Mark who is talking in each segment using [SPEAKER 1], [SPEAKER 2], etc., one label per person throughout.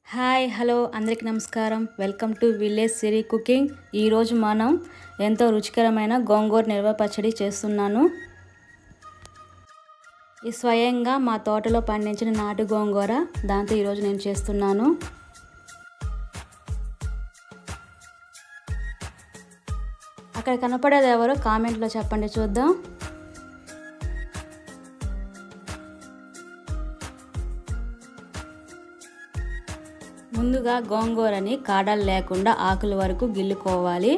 [SPEAKER 1] hi hello అందరికీ నమస్కారం welcome to village Siri cooking ఈరోజు మనం ఎంతో రుచికరమైన గోంగూర నిల్వ పచ్చడి చేస్తున్నాను ఈ స్వయంగా మా తోటలో పండించిన నాటు గోంగూర దాంతో ఈరోజు నేను చేస్తున్నాను అక్కడ కనపడేది ఎవరో కామెంట్లో చెప్పండి చూద్దాం ముందుగా గోంగూరని కాడలు లేకుండా ఆకుల వరకు గిల్లుకోవాలి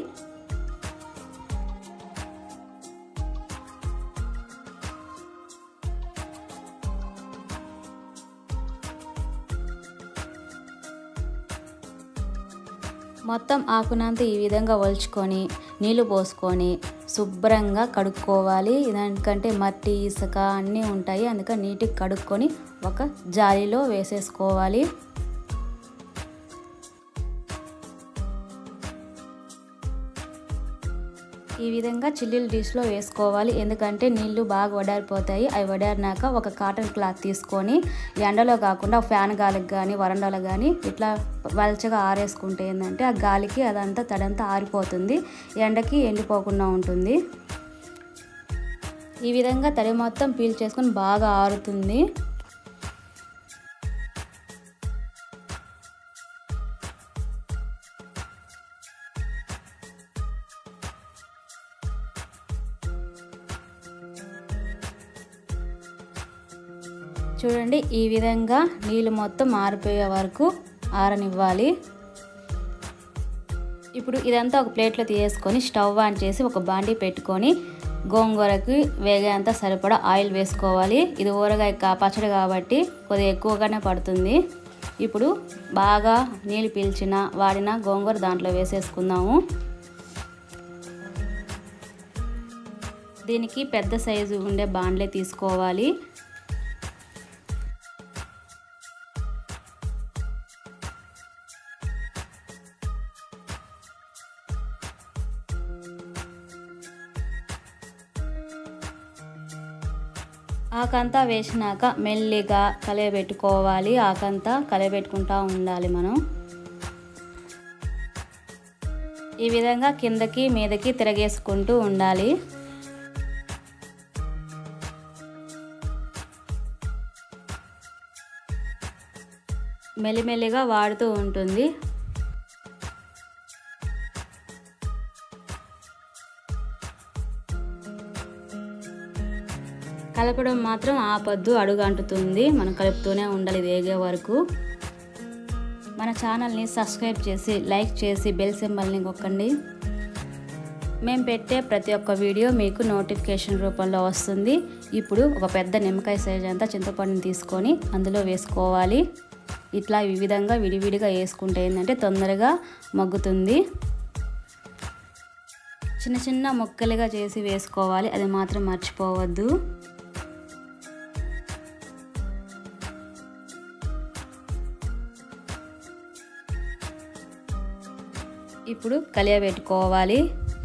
[SPEAKER 1] మొత్తం ఆకునంతా ఈ విధంగా ఒలుచుకొని నీళ్లు పోసుకొని శుభ్రంగా కడుక్కోవాలి దానికంటే మట్టి ఇసుక అన్నీ ఉంటాయి అందుకని నీట్గా కడుక్కొని ఒక జాలీలో వేసేసుకోవాలి ఈ విధంగా చిల్లీల డిష్లో వేసుకోవాలి ఎందుకంటే నీళ్లు బాగా వడారిపోతాయి అవి వడారినాక ఒక కాటన్ క్లాత్ తీసుకొని ఎండలో కాకుండా ఫ్యాన్ గాలికి కానీ వరండాలో కానీ ఇట్లా వలచగా ఆరేసుకుంటే ఏంటంటే ఆ గాలికి అదంతా తడంతా ఆరిపోతుంది ఎండకి ఎండిపోకుండా ఉంటుంది ఈ విధంగా తడి మొత్తం పీల్ చేసుకొని బాగా ఆరుతుంది చూడండి ఈ విధంగా నీళ్ళు మొత్తం ఆరిపోయే వరకు ఆరనివ్వాలి ఇప్పుడు ఇదంతా ఒక ప్లేట్లో తీసుకొని స్టవ్ ఆన్ చేసి ఒక బాండీ పెట్టుకొని గోంగూరకి వేగేంత సరిపడా ఆయిల్ వేసుకోవాలి ఇది ఊరగాయ పచ్చడి కాబట్టి కొద్దిగా ఎక్కువగానే పడుతుంది ఇప్పుడు బాగా నీళ్ళు పీల్చిన వాడిన గోంగూర దాంట్లో వేసేసుకుందాము దీనికి పెద్ద సైజు ఉండే బాండ్లే తీసుకోవాలి ఆకంతా వేసినాక మెల్లిగా కలయబెట్టుకోవాలి ఆకంతా కలయబెట్టుకుంటూ ఉండాలి మనం ఈ విధంగా కిందకి మీదకి తిరగేసుకుంటూ ఉండాలి మెల్లిమెల్లిగా వాడుతూ ఉంటుంది కలపడం మాత్రం ఆపద్దు అడుగు అంటుతుంది మనం కలుపుతూనే ఉండాలి వేగే వరకు మన ఛానల్ని సబ్స్క్రైబ్ చేసి లైక్ చేసి బెల్ సింబల్ని కొక్కండి మేము పెట్టే ప్రతి ఒక్క వీడియో మీకు నోటిఫికేషన్ రూపంలో వస్తుంది ఇప్పుడు ఒక పెద్ద నిమ్మకాయ సైజ్ అంతా చింతపండుని తీసుకొని అందులో వేసుకోవాలి ఇట్లా ఈ విధంగా విడివిడిగా వేసుకుంటే ఏంటంటే తొందరగా మగ్గుతుంది చిన్న చిన్న ముక్కలుగా చేసి వేసుకోవాలి అది మాత్రం మర్చిపోవద్దు ఇప్పుడు కలియబెట్టుకోవాలి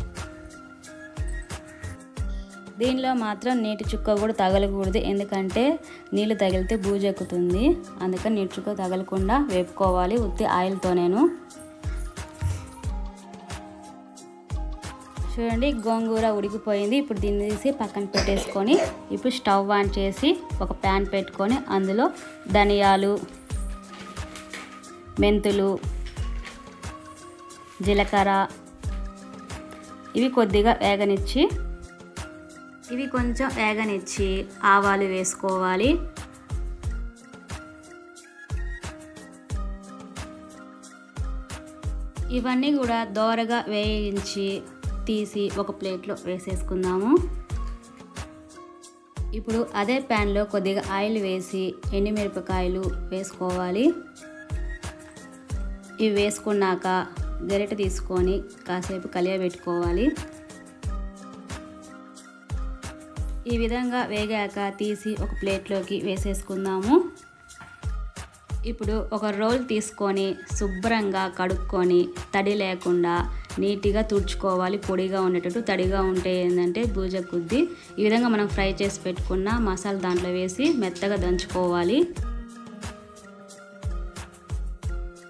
[SPEAKER 1] దీనిలో మాత్రం నీటి చుక్క కూడా తగలకూడదు ఎందుకంటే నీళ్ళు తగిలితే బూజెక్కుతుంది అందుకని నీటి చుక్క తగలకుండా వేపుకోవాలి ఉత్తి ఆయిల్తో నేను చూడండి గోంగూర ఉడికిపోయింది ఇప్పుడు దీన్ని తీసి పక్కన పెట్టేసుకొని ఇప్పుడు స్టవ్ ఆన్ చేసి ఒక ప్యాన్ పెట్టుకొని అందులో ధనియాలు మెంతులు జీలకర్ర ఇవి కొద్దిగా వేగనిచ్చి ఇవి కొంచెం వేగనిచ్చి ఆవాలు వేసుకోవాలి ఇవన్నీ కూడా దోరగా వేయించి తీసి ఒక ప్లేట్లో వేసేసుకుందాము ఇప్పుడు అదే ప్యాన్లో కొద్దిగా ఆయిల్ వేసి ఎండుమిరపకాయలు వేసుకోవాలి ఇవి వేసుకున్నాక గరిటె తీసుకొని కాసేపు కలియబెట్టుకోవాలి ఈ విధంగా వేగాక తీసి ఒక ప్లేట్లోకి వేసేసుకుందాము ఇప్పుడు ఒక రోల్ తీసుకొని శుభ్రంగా కడుక్కొని తడి లేకుండా నీట్గా తుడుచుకోవాలి పొడిగా ఉండేటట్టు తడిగా ఉంటే ఏంటంటే బూజ కుద్ది ఈ విధంగా మనం ఫ్రై చేసి పెట్టుకున్న మసాలా దాంట్లో వేసి మెత్తగా దంచుకోవాలి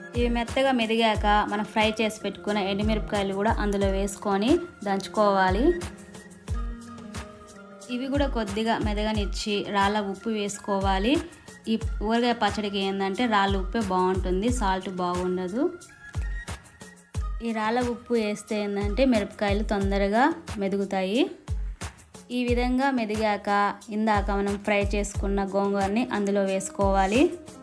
[SPEAKER 1] ఇవి మెత్తగా మెదిగాక మనం ఫ్రై చేసి పెట్టుకున్న ఎండుమిరపకాయలు కూడా అందులో వేసుకొని దంచుకోవాలి ఇవి కూడా కొద్దిగా మెదగనిచ్చి రాళ్ళ ఉప్పు వేసుకోవాలి ఈ ఊరగాయ పచ్చడికి ఏంటంటే రాళ్ళ ఉప్పే బాగుంటుంది సాల్ట్ బాగుండదు ఈ రాళ్ళ ఉప్పు వేస్తే ఏంటంటే మిరపకాయలు తొందరగా మెదుగుతాయి ఈ విధంగా మెదిగాక ఇందాక మనం ఫ్రై చేసుకున్న గోంగూరని అందులో వేసుకోవాలి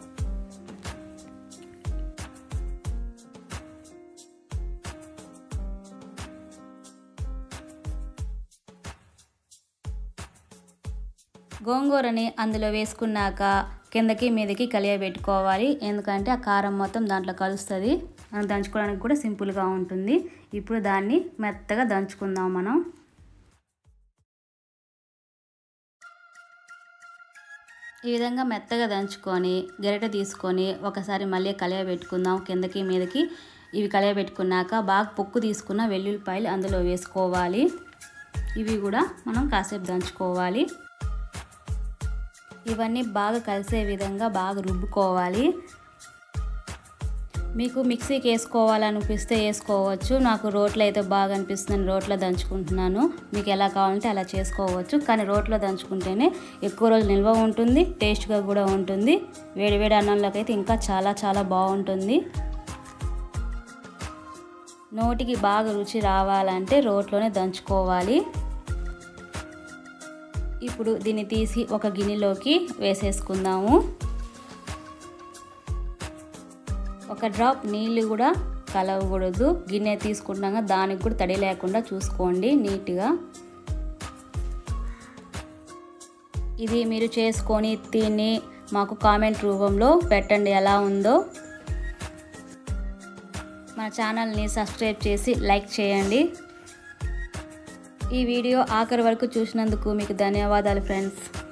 [SPEAKER 1] గోంగూరని అందులో వేసుకున్నాక కిందకి మీదకి కలియబెట్టుకోవాలి ఎందుకంటే ఆ కారం మొత్తం దాంట్లో కలుస్తుంది మనం దంచుకోవడానికి కూడా సింపుల్గా ఉంటుంది ఇప్పుడు దాన్ని మెత్తగా దంచుకుందాం మనం ఈ విధంగా మెత్తగా దంచుకొని గరిటె తీసుకొని ఒకసారి మళ్ళీ కలియబెట్టుకుందాం కిందకి మీదకి ఇవి కలియబెట్టుకున్నాక బాగా పొక్కు తీసుకున్న వెల్లుల్లిపాయలు అందులో వేసుకోవాలి ఇవి కూడా మనం కాసేపు దంచుకోవాలి ఇవన్నీ బాగా కలిసే విధంగా బాగా రుబ్బుకోవాలి మీకు మిక్సీకి వేసుకోవాలనిపిస్తే వేసుకోవచ్చు నాకు రోట్లో అయితే బాగా అనిపిస్తుంది రోట్లో దంచుకుంటున్నాను మీకు ఎలా కావాలంటే అలా చేసుకోవచ్చు కానీ రోట్లో దంచుకుంటేనే ఎక్కువ రోజులు నిల్వ ఉంటుంది టేస్ట్గా కూడా ఉంటుంది వేడి వేడి అన్నంలోకి అయితే ఇంకా చాలా చాలా బాగుంటుంది నోటికి బాగా రుచి రావాలంటే రోట్లోనే దంచుకోవాలి ఇప్పుడు దీన్ని తీసి ఒక గిన్నెలోకి వేసేసుకుందాము ఒక డ్రాప్ నీళ్ళు కూడా కలవకూడదు గిన్నె తీసుకుంటాగా దానికి కూడా తడి లేకుండా చూసుకోండి నీట్గా ఇది మీరు చేసుకొని తిని మాకు కామెంట్ రూపంలో పెట్టండి ఎలా ఉందో మన ఛానల్ని సబ్స్క్రైబ్ చేసి లైక్ చేయండి ఈ వీడియో ఆఖరి వరకు చూసినందుకు మీకు ధన్యవాదాలు ఫ్రెండ్స్